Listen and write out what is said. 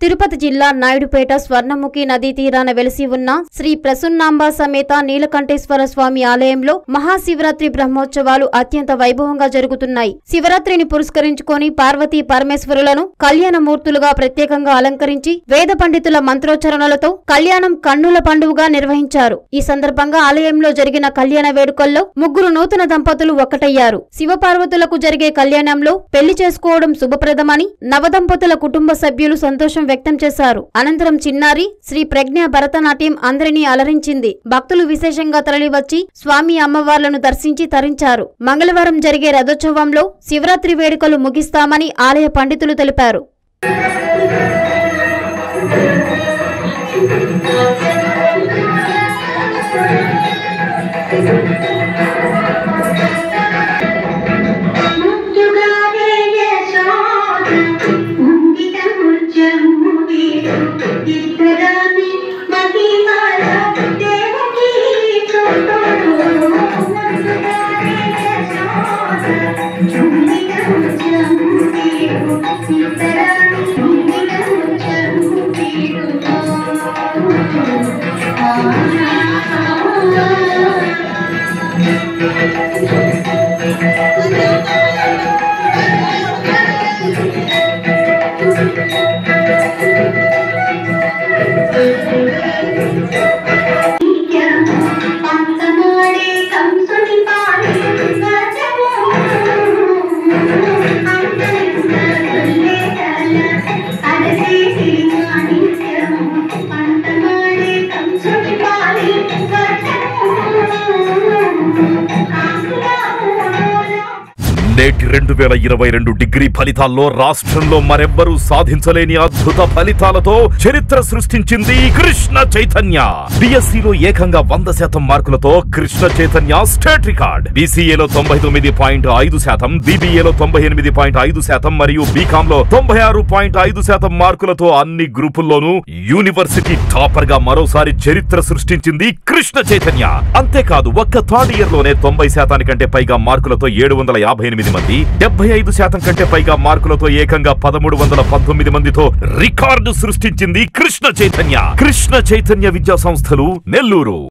తిరుపతి జిల్లా నాయుడుపేట స్వర్ణముఖి నదీ తీరాన వెలిసి ఉన్న శ్రీ ప్రసున్నాంబ సమేత నీలకంఠేశ్వర స్వామి ఆలయంలో మహాశివరాత్రి బ్రహ్మోత్సవాలు అత్యంత వైభవంగా జరుగుతున్నాయి శివరాత్రిని పురస్కరించుకొని పార్వతీ పరమేశ్వరులను కళ్యాణ మూర్తులుగా ప్రత్యేకంగా అలంకరించి వేద పండితుల మంత్రోచ్చరణలతో కళ్యాణం కన్నుల పండుగగా నిర్వహించారు ఈ సందర్భంగా ఆలయంలో జరిగిన కళ్యాణ వేడుకల్లో ముగ్గురు నూతన దంపతులు ఒక్కటయ్యారు శివపార్వతులకు జరిగే కళ్యాణంలో పెళ్లి చేసుకోవడం శుభప్రదమని నవదంపతుల కుటుంబ సభ్యులు సంతోషం వ్యక్తం చేశారు అనంతరం చిన్నారి శ్రీ ప్రజ్ఞ భరతనాట్యం అందరినీ అలరించింది భక్తులు విశేషంగా తరలివచ్చి స్వామి అమ్మవార్లను దర్శించి తరించారు మంగళవారం జరిగే రథోత్సవంలో శివరాత్రి వేడుకలు ముగిస్తామని ఆలయ పండితులు తెలిపారు ముద్దుగానే యశోద ముంగిట ముచ్చముడి ఇద్దరాని మహిమల దేవకి చూపుడు ముద్దుగానే యశోద ముంగిట ముచ్చముడి ఇద్దరాని ముంగిట ముచ్చముడి పంతమాడే కంసుని పాలి గజము అరసేసి మాణిక్యము పంతమాడే కంసుని పాలి గజము నేటి రెండు వేల ఇరవై రెండు డిగ్రీ ఫలితాల్లో రాష్ట్రంలో మరెవ్వరూ సాధించలేని అద్భుత ఫలితాలతో చరిత్ర సృష్టించింది కృష్ణ చైతన్య బిఎస్సిలో ఏకంగా వంద శాతం మార్కులతో కృష్ణ చైతన్య స్టేట్ రికార్డ్ బీసీఏలో తొంభై తొమ్మిది పాయింట్ ఐదు శాతం బీబీఏలో తొంభై ఎనిమిది పాయింట్ ఐదు శాతం మరియు బీకామ్ లో తొంభై ఆరు పాయింట్ ఐదు శాతం మార్కులతో అన్ని గ్రూపుల్లోనూ యూనివర్సిటీ టాపర్ గా మరోసారి చరిత్ర సృష్టించింది కృష్ణ చైతన్య అంతేకాదు ఒక్క థర్డ్ ఇయర్ లోనే తొంభై శాతానికంటే పైగా మార్కులతో ఏడు వందల యాభై ఎనిమిది మంది డెబ్బై ఐదు శాతం కంటే పైగా మార్కులతో ఏకంగా పదమూడు వందల పంతొమ్మిది మందితో రికార్డు సృష్టించింది కృష్ణ చైతన్య కృష్ణ చైతన్య విద్యా సంస్థలు నెల్లూరు